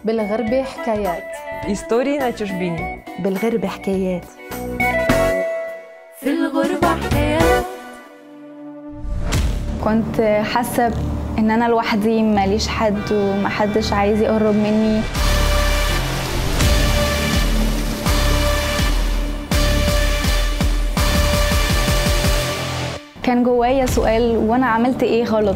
بالغربة حكايات Історії на чужбині. بالغربة حكايات في الغربة حكايات كنت حاسة ان انا لوحدي ماليش حد ومحدش عايز يقرب مني كان جوايا سؤال وانا عملت ايه غلط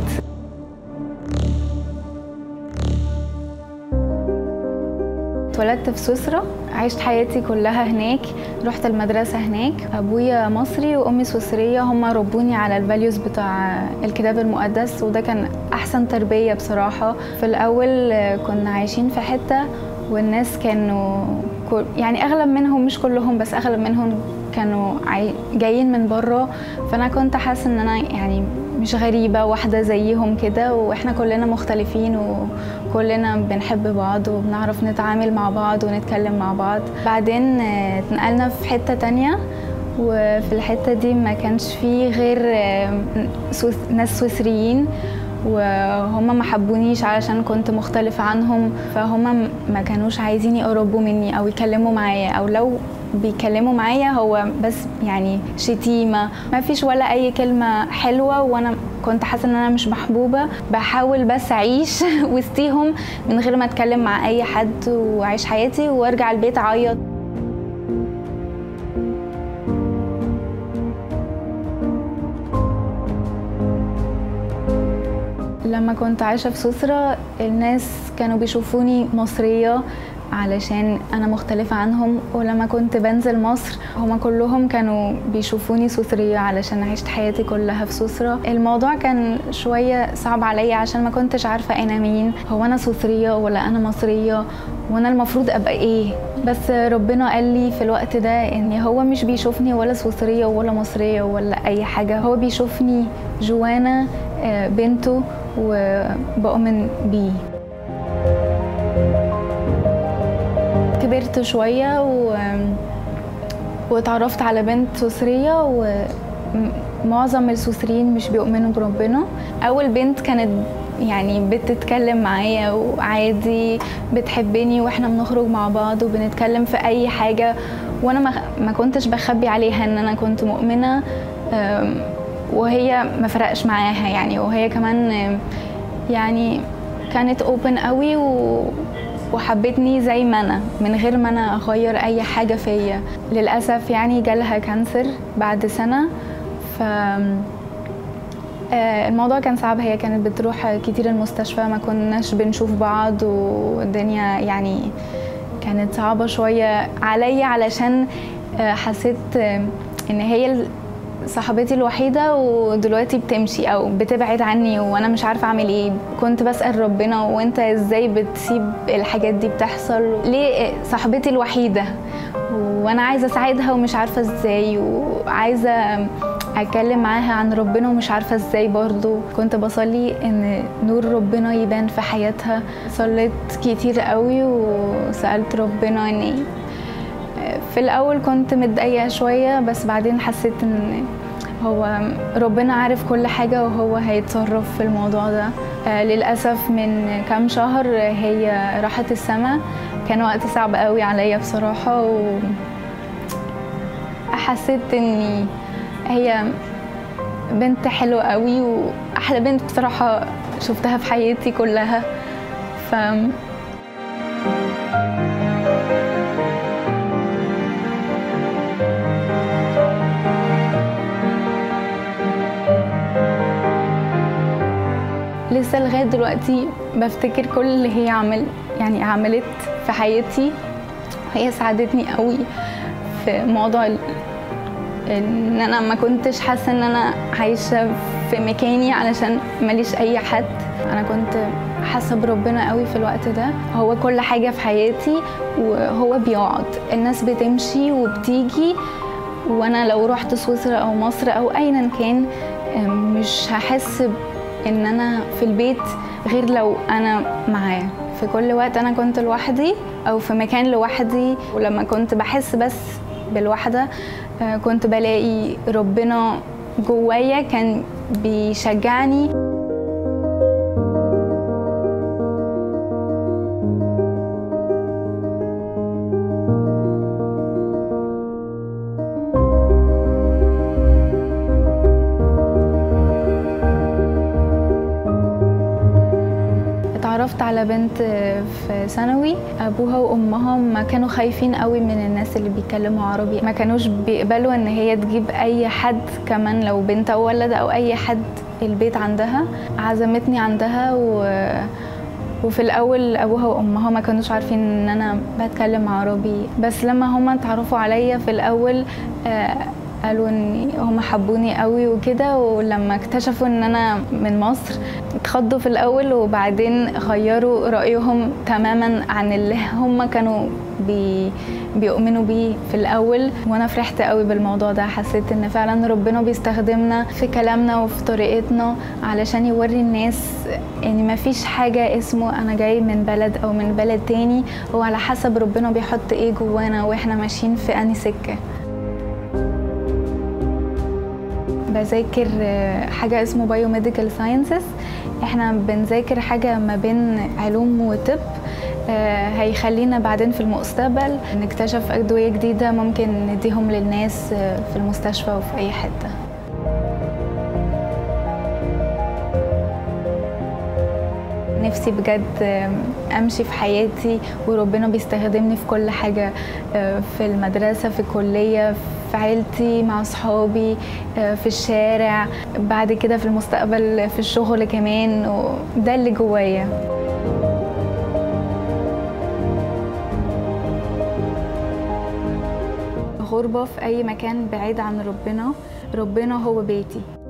اتولدت في سويسرا عشت حياتي كلها هناك رحت المدرسة هناك أبويا مصري وأمي سويسرية هما ربوني على الفاليوز بتاع الكتاب المقدس وده كان أحسن تربية بصراحة في الأول كنا عايشين في حتة والناس كانوا كل- يعني أغلب منهم مش كلهم بس أغلب منهم كانوا عاي- جايين من بره فأنا كنت حاسة إن أنا يعني مش غريبة واحدة زيهم كده وإحنا كلنا مختلفين وكلنا بنحب بعض وبنعرف نتعامل مع بعض ونتكلم مع بعض بعدين آه، اتنقلنا في حتة تانية وفي الحتة دي ما كانش فيه غير آه، سويس- ناس سويسريين وهم ما حبونيش علشان كنت مختلفة عنهم فهم ما كانوش عايزين يقربوا مني أو يكلموا معايا أو لو بيكلموا معايا هو بس يعني شتيمة ما فيش ولا أي كلمة حلوة وأنا كنت حاسة إن أنا مش محبوبة بحاول بس أعيش وسطيهم من غير ما أتكلم مع أي حد وأعيش حياتي وأرجع البيت أعيط لما كنت عايشة في سويسرا الناس كانوا بيشوفوني مصرية علشان أنا مختلفة عنهم ولما كنت بنزل مصر هما كلهم كانوا بيشوفوني سويسرية علشان عشت حياتي كلها في سويسرا الموضوع كان شوية صعب عليا عشان ما كنتش عارفة أنا مين هو أنا سويسرية ولا أنا مصرية وأنا المفروض أبقى إيه بس ربنا قال لي في الوقت ده إن هو مش بيشوفني ولا سويسرية ولا مصرية ولا أي حاجة هو بيشوفني جوانا آه، بنته وبؤمن بيه كبرت شوية و... واتعرفت على بنت سويسرية ومعظم السويسريين مش بيؤمنوا بربنا أول بنت كانت يعني بتتكلم معايا وعادي بتحبني واحنا بنخرج مع بعض وبنتكلم في اي حاجة وانا ما, ما كنتش بخبي عليها ان انا كنت مؤمنة أم، وهي ما فرقش معاها يعني وهي كمان أم، يعني كانت اوبن قوي و وحبتني زي ما انا من غير ما انا اغير اي حاجه فيا للاسف يعني جالها كانسر بعد سنه ف آه، الموضوع كان صعب هي كانت بتروح كتير المستشفى ما كناش بنشوف بعض والدنيا يعني كانت صعبة شوية عليا علشان آه، حسيت آه، ان هي ال- صاحبتي الوحيدة ودلوقتي بتمشي او بتبعد عني وانا مش عارفة اعمل ايه كنت بسأل ربنا وانت ازاي بتسيب الحاجات دي بتحصل ليه صاحبتي الوحيدة وانا عايزة اساعدها ومش عارفة ازاي وعايزة اتكلم معاها عن ربنا ومش عارفة ازاي برضو كنت بصلي ان نور ربنا يبان في حياتها صليت كتير قوي وسألت ربنا ان في الاول كنت متضايقه شويه بس بعدين حسيت ان هو ربنا عارف كل حاجه وهو هيتصرف في الموضوع ده آه، للاسف من كام شهر هي راحت السما كان وقت صعب قوي عليا بصراحه و حسيت اني هي بنت حلوه قوي واحلى بنت بصراحه شفتها في حياتي كلها ف لسه لغايه دلوقتي بفتكر كل اللي هي عمل يعني عملت في حياتي هي ساعدتني قوي في موضوع ال- ان انا ما كنتش حاسه ان انا عايشه في مكاني علشان ماليش اي حد انا كنت حاسه بربنا قوي في الوقت ده هو كل حاجه في حياتي وهو بيقعد الناس بتمشي وبتيجي وانا لو رحت سويسرا او مصر او ايا كان أم، مش هحس ان انا في البيت غير لو انا معاه في كل وقت انا كنت لوحدي او في مكان لوحدي ولما كنت بحس بس بالوحده آه، كنت بلاقي ربنا جوايا كان بيشجعني بنت في ثانوي ابوها وامها ما كانوا خايفين قوي من الناس اللي بيتكلموا عربي ما كانوش بيقبلوا ان هي تجيب اي حد كمان لو بنت او ولد او اي حد البيت عندها عزمتني عندها و وفي الاول ابوها وامها ما كانوش عارفين ان انا بتكلم عربي بس لما هما اتعرفوا عليا في الاول آه، قالوا ان هم حبوني قوي وكده ولما اكتشفوا ان انا من مصر اتخضوا في الاول وبعدين غيروا رايهم تماما عن اللي هم كانوا بي بيؤمنوا بيه في الاول وانا فرحت قوي بالموضوع ده حسيت ان فعلا ربنا بيستخدمنا في كلامنا وفي طريقتنا علشان يوري الناس ان ما فيش حاجه اسمه انا جاي من بلد او من بلد تاني هو على حسب ربنا بيحط ايه جوانا واحنا ماشيين في اني سكه بذاكر آه، حاجة اسمه بايوميديكال ساينسز احنا بنذاكر حاجة ما بين علوم وطب آه، هيخلينا بعدين في المستقبل نكتشف أدوية جديدة ممكن نديهم للناس آه، في المستشفى وفي أي حتة نفسي بجد آه، امشي في حياتي وربنا بيستخدمني في كل حاجه آه، في المدرسه في الكليه في عيلتي مع صحابي آه، في الشارع بعد كده في المستقبل في الشغل كمان وده اللي جوايا غربة في أي مكان بعيد عن ربنا ربنا هو بيتي